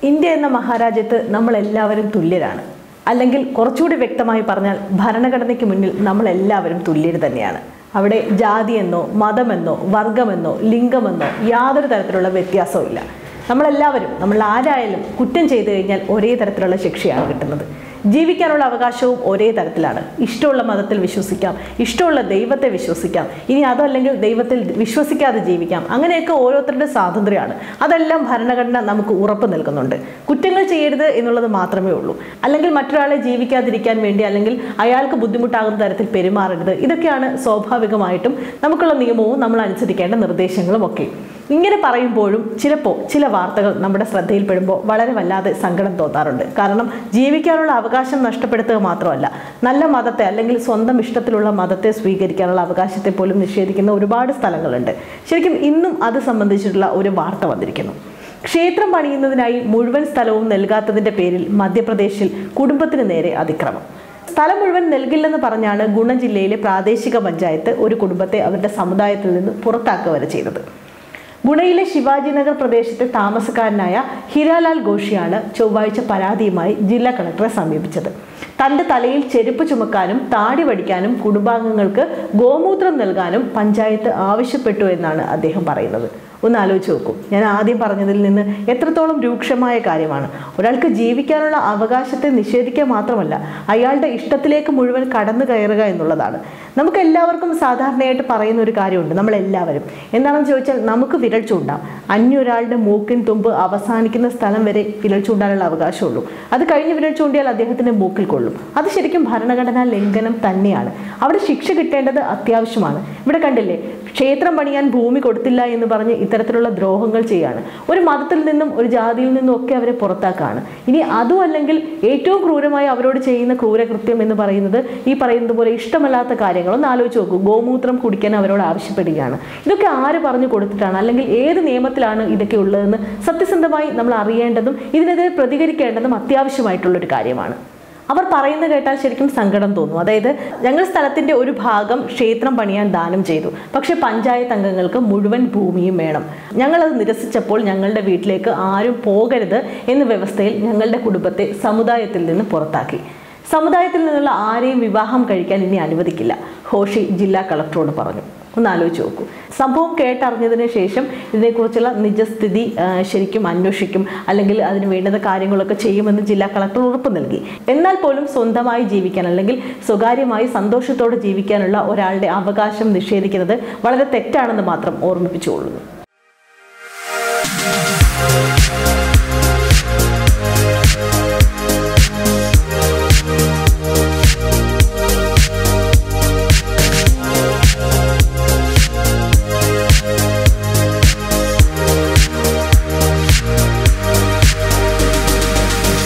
India എന്ന മഹാരാജ്യത്ത് നമ്മളെല്ലാവരും തുല്യരാണ് അല്ലെങ്കിൽ കുറച്ചുകൂടി വ്യക്തമായി പറഞ്ഞാൽ ഭരണഘടനയ്ക്ക് മുന്നിൽ നമ്മളെല്ലാവരും തുല്യർ തന്നെയാണ് അവിടെ ജാതിയെന്നോ മതമെന്നോ വർഗമെന്നോ ലിംഗമെന്നോ യാതൊരു തരത്തിലുള്ള വ്യത്യാസവും ഇല്ല നമ്മളെല്ലാവരും നമ്മൾ ആരായാലും കുറ്റം ചെയ്തു കഴിഞ്ഞാൽ ഒരേ തരത്തിലുള്ള ശിക്ഷയാണ് കിട്ടുന്നത് ജീവിക്കാനുള്ള അവകാശവും ഒരേ തരത്തിലാണ് ഇഷ്ടമുള്ള മതത്തിൽ വിശ്വസിക്കാം ഇഷ്ടമുള്ള ദൈവത്തെ വിശ്വസിക്കാം ഇനി അതല്ലെങ്കിൽ ദൈവത്തിൽ വിശ്വസിക്കാതെ ജീവിക്കാം അങ്ങനെയൊക്കെ ഓരോരുത്തരുടെ സ്വാതന്ത്ര്യമാണ് അതെല്ലാം ഭരണഘടന നമുക്ക് ഉറപ്പ് നൽകുന്നുണ്ട് കുറ്റങ്ങൾ ചെയ്യരുത് എന്നുള്ളത് മാത്രമേ ഉള്ളൂ അല്ലെങ്കിൽ മറ്റൊരാളെ ജീവിക്കാതിരിക്കാൻ വേണ്ടി അല്ലെങ്കിൽ അയാൾക്ക് ബുദ്ധിമുട്ടാകുന്ന തരത്തിൽ പെരുമാറരുത് ഇതൊക്കെയാണ് സ്വാഭാവികമായിട്ടും നമുക്കുള്ള നിയമവും നമ്മൾ അനുസരിക്കേണ്ട നിർദ്ദേശങ്ങളും ഒക്കെ ഇങ്ങനെ പറയുമ്പോഴും ചിലപ്പോൾ ചില വാർത്തകൾ നമ്മുടെ ശ്രദ്ധയിൽപ്പെടുമ്പോൾ വളരെ വല്ലാതെ സങ്കടം തോന്നാറുണ്ട് കാരണം ജീവിക്കാനുള്ള അവകാശം നഷ്ടപ്പെടുത്തുക മാത്രമല്ല നല്ല മതത്തെ അല്ലെങ്കിൽ സ്വന്തം ഇഷ്ടത്തിലുള്ള മതത്തെ സ്വീകരിക്കാനുള്ള അവകാശത്തെ പോലും നിഷേധിക്കുന്ന ഒരുപാട് സ്ഥലങ്ങളുണ്ട് ശരിക്കും ഇന്നും അത് സംബന്ധിച്ചിട്ടുള്ള ഒരു വാർത്ത വന്നിരിക്കുന്നു ക്ഷേത്രം പണിയുന്നതിനായി മുഴുവൻ സ്ഥലവും നൽകാത്തതിന്റെ പേരിൽ മധ്യപ്രദേശിൽ കുടുംബത്തിന് നേരെ അതിക്രമം സ്ഥലം മുഴുവൻ നൽകില്ലെന്ന് പറഞ്ഞാണ് ഗുണ ജില്ലയിലെ പ്രാദേശിക പഞ്ചായത്ത് ഒരു കുടുംബത്തെ അവരുടെ സമുദായത്തിൽ നിന്ന് പുറത്താക്കുക വരെ ചെയ്തത് ഗുണയിലെ ശിവാജിനഗർ പ്രദേശത്തെ താമസക്കാരനായ ഹിരാലാൽ ഘോഷിയാണ് ചൊവ്വാഴ്ച പരാതിയുമായി ജില്ലാ കളക്ടറെ സമീപിച്ചത് തന്റെ തലയിൽ ചെരുപ്പ് ചുമക്കാനും താടി വടിക്കാനും കുടുംബാംഗങ്ങൾക്ക് ഗോമൂത്രം നൽകാനും പഞ്ചായത്ത് ആവശ്യപ്പെട്ടു എന്നാണ് അദ്ദേഹം പറയുന്നത് ഒന്ന് ആലോചിച്ച് നോക്കൂ ഞാൻ ആദ്യം പറഞ്ഞതിൽ നിന്ന് എത്രത്തോളം രൂക്ഷമായ കാര്യമാണ് ഒരാൾക്ക് ജീവിക്കാനുള്ള അവകാശത്തെ നിഷേധിക്കുക മാത്രമല്ല അയാളുടെ ഇഷ്ടത്തിലേക്ക് മുഴുവൻ കടന്നു കയറുക എന്നുള്ളതാണ് നമുക്ക് എല്ലാവർക്കും സാധാരണയായിട്ട് പറയുന്ന ഒരു കാര്യമുണ്ട് നമ്മളെല്ലാവരും എന്താണെന്ന് ചോദിച്ചാൽ നമുക്ക് വിരൽ ചൂണ്ടാം അന്യൊരാളുടെ മൂക്കിൻ തുമ്പ് അവസാനിക്കുന്ന സ്ഥലം വരെ വിരൽ ചൂണ്ടാനുള്ള അവകാശമുള്ളൂ അത് കഴിഞ്ഞ് വിരൽ ചൂണ്ടിയാൽ അദ്ദേഹത്തിന് മൂക്കിൽ കൊള്ളും അത് ശരിക്കും ഭരണഘടനാ ലംഘനം തന്നെയാണ് അവിടെ ശിക്ഷ കിട്ടേണ്ടത് അത്യാവശ്യമാണ് ഇവിടെ കണ്ടില്ലേ ക്ഷേത്രം പണിയാൻ ഭൂമി കൊടുത്തില്ല എന്ന് പറഞ്ഞ് ഇത്തരത്തിലുള്ള ദ്രോഹങ്ങൾ ചെയ്യാണ് ഒരു മതത്തിൽ നിന്നും ഒരു ജാതിയിൽ നിന്നും ഒക്കെ അവരെ പുറത്താക്കാണ് ഇനി അതും അല്ലെങ്കിൽ ഏറ്റവും ക്രൂരമായി അവരോട് ചെയ്യുന്ന ക്രൂരകൃത്യം എന്ന് പറയുന്നത് ഈ പറയുന്നത് പോലെ ഇഷ്ടമല്ലാത്ത കാര്യങ്ങൾ ഒന്ന് ആലോചിച്ച് നോക്കൂ ഗോമൂത്രം കുടിക്കാൻ അവരോട് ആവശ്യപ്പെടുകയാണ് ഇതൊക്കെ ആര് പറഞ്ഞു കൊടുത്തിട്ടാണ് അല്ലെങ്കിൽ ഏത് നിയമത്തിലാണ് ഇതൊക്കെ ഉള്ളതെന്ന് സത്യസന്ധമായി നമ്മൾ അറിയേണ്ടതും ഇതിനെതിരെ പ്രതികരിക്കേണ്ടതും അത്യാവശ്യമായിട്ടുള്ളൊരു കാര്യമാണ് അവർ പറയുന്നത് കേട്ടാൽ ശരിക്കും സങ്കടം തോന്നും അതായത് ഞങ്ങൾ സ്ഥലത്തിന്റെ ഒരു ഭാഗം ക്ഷേത്രം പണിയാൻ ദാനം ചെയ്തു പക്ഷെ പഞ്ചായത്ത് അംഗങ്ങൾക്ക് മുഴുവൻ ഭൂമിയും വേണം ഞങ്ങളത് നിരസിച്ചപ്പോൾ ഞങ്ങളുടെ വീട്ടിലേക്ക് ആരും പോകരുത് എന്ന വ്യവസ്ഥയിൽ ഞങ്ങളുടെ കുടുംബത്തെ സമുദായത്തിൽ നിന്ന് പുറത്താക്കി സമുദായത്തിൽ നിന്നുള്ള ആരെയും വിവാഹം കഴിക്കാൻ ഇനി അനുവദിക്കില്ല ഹോഷി ജില്ലാ കളക്ടറോട് പറഞ്ഞു ഒന്ന് ആലോചിച്ച് നോക്കൂ സംഭവം കേട്ടറിഞ്ഞതിന് ശേഷം ഇതിനെക്കുറിച്ചുള്ള നിജസ്ഥിതി ആ, ശരിക്കും അന്വേഷിക്കും അല്ലെങ്കിൽ അതിന് വേണ്ടുന്ന കാര്യങ്ങളൊക്കെ ചെയ്യുമെന്ന് ജില്ലാ കളക്ടർ ഉറപ്പ് നൽകി എന്നാൽ പോലും സ്വന്തമായി ജീവിക്കാൻ അല്ലെങ്കിൽ സ്വകാര്യമായി സന്തോഷത്തോടെ ജീവിക്കാനുള്ള ഒരാളുടെ അവകാശം നിഷേധിക്കുന്നത് വളരെ തെറ്റാണെന്ന് മാത്രം ഓർമ്മിപ്പിച്ചുകൊള്ളുന്നു